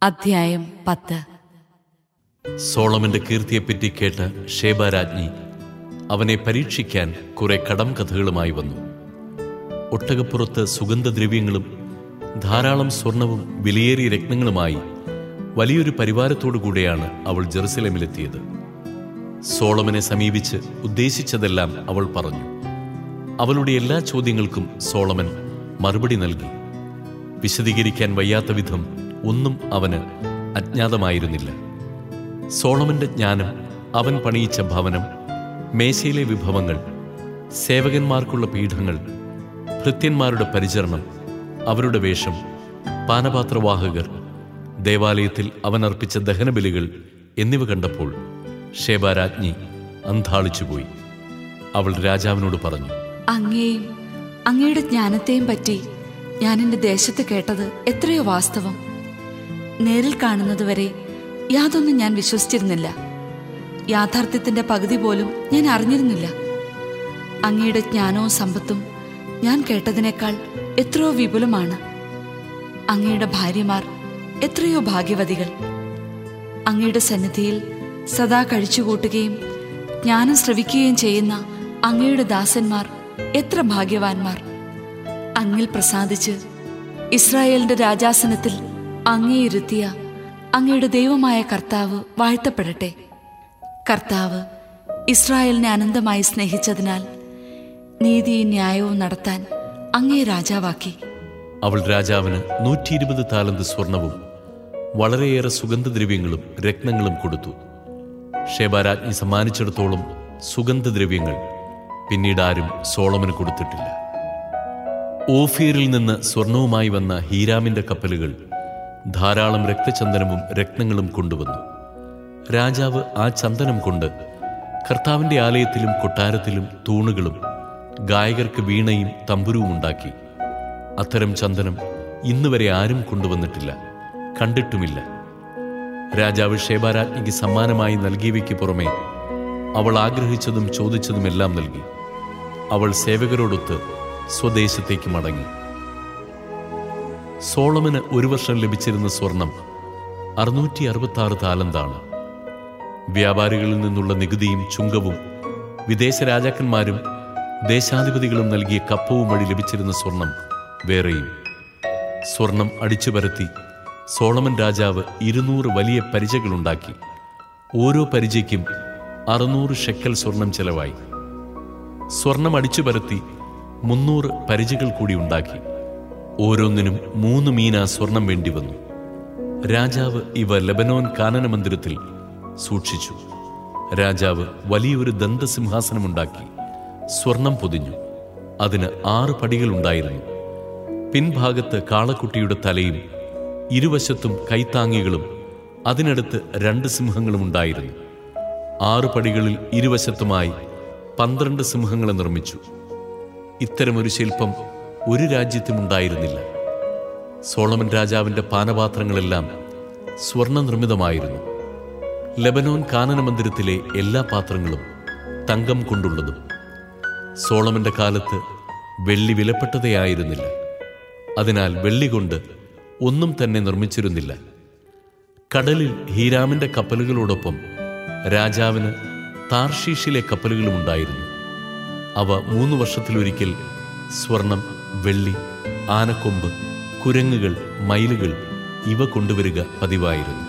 അധ്യായം പത്ത് സോളമന്റെ കീർത്തിയെപ്പറ്റി കേട്ട ഷേബാരാജ്ഞി അവനെ പരീക്ഷിക്കാൻ കുറെ കടം കഥകളുമായി വന്നു ഒട്ടകപ്പുറത്ത് സുഗന്ധദ്രവ്യങ്ങളും ധാരാളം സ്വർണവും വിലയേറിയ രത്നങ്ങളുമായി വലിയൊരു പരിവാരത്തോടുകൂടെയാണ് അവൾ ജെറുസലേമിലെത്തിയത് സോളമനെ സമീപിച്ച് ഉദ്ദേശിച്ചതെല്ലാം അവൾ പറഞ്ഞു അവളുടെ എല്ലാ ചോദ്യങ്ങൾക്കും സോളമൻ മറുപടി നൽകി വിശദീകരിക്കാൻ വയ്യാത്ത വിധം ഒന്നും അവന് അജ്ഞാതമായിരുന്നില്ല സോളമന്റെ ജ്ഞാനം അവൻ പണിയിച്ച ഭവനം മേശയിലെ വിഭവങ്ങൾ സേവകന്മാർക്കുള്ള പീഠങ്ങൾ ഭൃത്യന്മാരുടെ പരിചരണം അവരുടെ വേഷം പാനപാത്രവാഹകർ ദേവാലയത്തിൽ അവൻ അർപ്പിച്ച ദഹനബലികൾ എന്നിവ കണ്ടപ്പോൾ ഷേബാരാജ്ഞി അന്താളിച്ചുപോയി അവൾ രാജാവിനോട് പറഞ്ഞു അങ്ങയെയും അങ്ങയുടെ ജ്ഞാനത്തെയും പറ്റി ഞാൻ എൻ്റെ ദേശത്ത് കേട്ടത് എത്രയോ വാസ്തവം നേരിൽ കാണുന്നതുവരെ യാതൊന്നും ഞാൻ വിശ്വസിച്ചിരുന്നില്ല യാഥാർത്ഥ്യത്തിന്റെ പകുതി പോലും ഞാൻ അറിഞ്ഞിരുന്നില്ല അങ്ങയുടെ ജ്ഞാനവും സമ്പത്തും ഞാൻ കേട്ടതിനേക്കാൾ എത്രയോ വിപുലമാണ് അങ്ങയുടെ ഭാര്യമാർ എത്രയോ ഭാഗ്യവതികൾ അങ്ങയുടെ സന്നിധിയിൽ സദാ കഴിച്ചുകൂട്ടുകയും ജ്ഞാനം ശ്രവിക്കുകയും ചെയ്യുന്ന അങ്ങയുടെ ദാസന്മാർ എത്ര ഭാഗ്യവാന്മാർ അങ്ങിൽ പ്രസാദിച്ച് ഇസ്രായേലിന്റെ രാജാസനത്തിൽ അങ്ങേ ഇരുത്തിയ അങ്ങയുടെ ദൈവമായ കർത്താവ് വാഴ്ത്തപ്പെടട്ടെ കർത്താവ് ഇസ്രായേലിനെ അനന്തമായി സ്നേഹിച്ചതിനാൽ നീതിയും ന്യായവും നടത്താൻ അങ്ങേ രാജാവാക്കി അവൾ രാജാവിന് നൂറ്റി ഇരുപത് താലന്ത് സ്വർണവും വളരെയേറെ സുഗന്ധദ്രവ്യങ്ങളും രത്നങ്ങളും കൊടുത്തു ഷേബാരാജ്ഞി സമ്മാനിച്ചിടത്തോളം സുഗന്ധദ്രവ്യങ്ങൾ പിന്നീട് ആരും സോളമന് കൊടുത്തിട്ടില്ല ഓഫീറിൽ നിന്ന് സ്വർണവുമായി വന്ന ഹീരാമിന്റെ കപ്പലുകൾ ധാരാളം രക്തചന്ദനവും രത്നങ്ങളും കൊണ്ടുവന്നു രാജാവ് ആ ചന്ദനം കൊണ്ട് കർത്താവിന്റെ ആലയത്തിലും കൊട്ടാരത്തിലും തൂണുകളും ഗായകർക്ക് വീണയും തമ്പുരുവും ഉണ്ടാക്കി അത്തരം ചന്ദനം ഇന്നുവരെ ആരും കൊണ്ടുവന്നിട്ടില്ല കണ്ടിട്ടുമില്ല രാജാവ് ഷേബാരാജ്ഞിക്ക് സമ്മാനമായി നൽകിയവയ്ക്ക് പുറമെ അവൾ ആഗ്രഹിച്ചതും ചോദിച്ചതുമെല്ലാം നൽകി അവൾ സേവകരോടൊത്ത് സ്വദേശത്തേക്ക് മടങ്ങി സോളമന് ഒരു വർഷം ലഭിച്ചിരുന്ന സ്വർണം അറുന്നൂറ്റി അറുപത്തി ആറ് താലന്താണ് വ്യാപാരികളിൽ നിന്നുള്ള നികുതിയും ചുങ്കവും വിദേശ രാജാക്കന്മാരും ദേശാധിപതികളും നൽകിയ കപ്പവും വഴി ലഭിച്ചിരുന്ന സ്വർണം വേറെയും സ്വർണം അടിച്ചുപരത്തി സോളമൻ രാജാവ് ഇരുന്നൂറ് വലിയ പരിചകളുണ്ടാക്കി ഓരോ പരിചയ്ക്കും അറുന്നൂറ് ഷെക്കൽ സ്വർണം ചെലവായി സ്വർണം അടിച്ചുപരത്തി മുന്നൂറ് പരിചകൾ കൂടി ഉണ്ടാക്കി ഓരോന്നിനും മൂന്ന് മീന സ്വർണം വേണ്ടി വന്നു രാജാവ് ഇവ ലബനോൻ കാനന മന്ദിരത്തിൽ സൂക്ഷിച്ചു രാജാവ് വലിയൊരു ദന്തസിംഹാസനമുണ്ടാക്കി സ്വർണം പൊതിഞ്ഞു അതിന് ആറ് പടികളുണ്ടായിരുന്നു പിൻഭാഗത്ത് കാളക്കുട്ടിയുടെ തലയും ഇരുവശത്തും കൈത്താങ്ങികളും അതിനടുത്ത് രണ്ട് സിംഹങ്ങളും ഉണ്ടായിരുന്നു ആറ് പടികളിൽ ഇരുവശത്തുമായി പന്ത്രണ്ട് സിംഹങ്ങളെ നിർമ്മിച്ചു ഇത്തരമൊരു ശില്പം ഒരു രാജ്യത്തും ഉണ്ടായിരുന്നില്ല സോളമൻ രാജാവിന്റെ പാനപാത്രങ്ങളെല്ലാം സ്വർണ്ണ നിർമ്മിതമായിരുന്നു ലബനോൻ കാനന മന്ദിരത്തിലെ എല്ലാ പാത്രങ്ങളും തങ്കം കൊണ്ടുള്ളതും സോളമന്റെ കാലത്ത് വെള്ളി വിലപ്പെട്ടതേ അതിനാൽ വെള്ളി കൊണ്ട് ഒന്നും തന്നെ നിർമ്മിച്ചിരുന്നില്ല കടലിൽ ഹീരാമിന്റെ കപ്പലുകളോടൊപ്പം രാജാവിന് താർഷീഷിലെ കപ്പലുകളും ഉണ്ടായിരുന്നു അവ മൂന്ന് വർഷത്തിലൊരിക്കൽ സ്വർണം വെള്ളി ആനക്കൊമ്പ് കുരങ്ങുകൾ മയിലുകൾ ഇവ കൊണ്ടുവരിക പതിവായിരുന്നു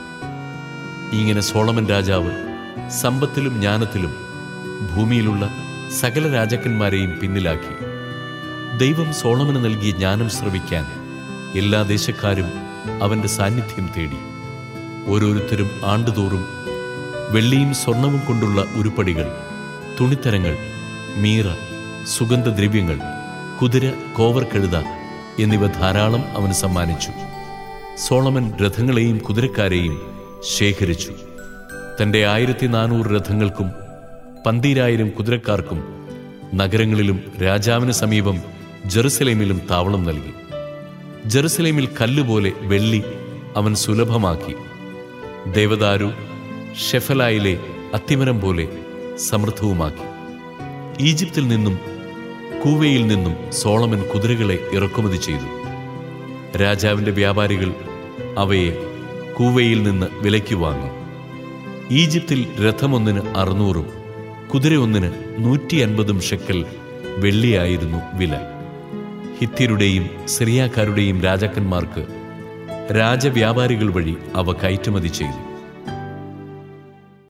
ഇങ്ങനെ സോളമൻ രാജാവ് സമ്പത്തിലും ജ്ഞാനത്തിലും ഭൂമിയിലുള്ള സകല രാജാക്കന്മാരെയും പിന്നിലാക്കി ദൈവം സോളമന് നൽകിയ ജ്ഞാനം ശ്രവിക്കാൻ എല്ലാ ദേശക്കാരും അവന്റെ സാന്നിധ്യം തേടി ഓരോരുത്തരും ആണ്ടുതോറും വെള്ളിയും സ്വർണവും കൊണ്ടുള്ള ഉരുപ്പടികൾ തുണിത്തരങ്ങൾ മീറ സുഗന്ധദ്രവ്യങ്ങൾ കുതിര കോവർ കഴുത എന്നിവ ധാരാളം അവന് സമ്മാനിച്ചു സോളമൻ രഥങ്ങളെയും കുതിരക്കാരെയും ശേഖരിച്ചു തന്റെ ആയിരത്തി നാനൂറ് രഥങ്ങൾക്കും പന്തീരായിരം കുതിരക്കാർക്കും നഗരങ്ങളിലും രാജാവിന് സമീപം ജെറുസലേമിലും താവളം നൽകി ജെറുസലേമിൽ കല്ലുപോലെ വെള്ളി അവൻ സുലഭമാക്കി ദേവദാരു ഷെഫലായിലെ അത്തിമരം പോലെ സമൃദ്ധവുമാക്കി ഈജിപ്തിൽ നിന്നും കൂവയിൽ നിന്നും സോളമൻ കുതിരകളെ ഇറക്കുമതി ചെയ്തു രാജാവിന്റെ വ്യാപാരികൾ അവയെ കൂവയിൽ നിന്ന് വിലയ്ക്ക് വാങ്ങി ഈജിപ്തിൽ രഥമൊന്നിന് അറുന്നൂറും കുതിരയൊന്നിന് നൂറ്റി അൻപതും ഷെക്കൽ വെള്ളിയായിരുന്നു വില ഹിത്യരുടെയും സിറിയാക്കാരുടെയും രാജാക്കന്മാർക്ക് രാജവ്യാപാരികൾ വഴി അവ കയറ്റുമതി ചെയ്തു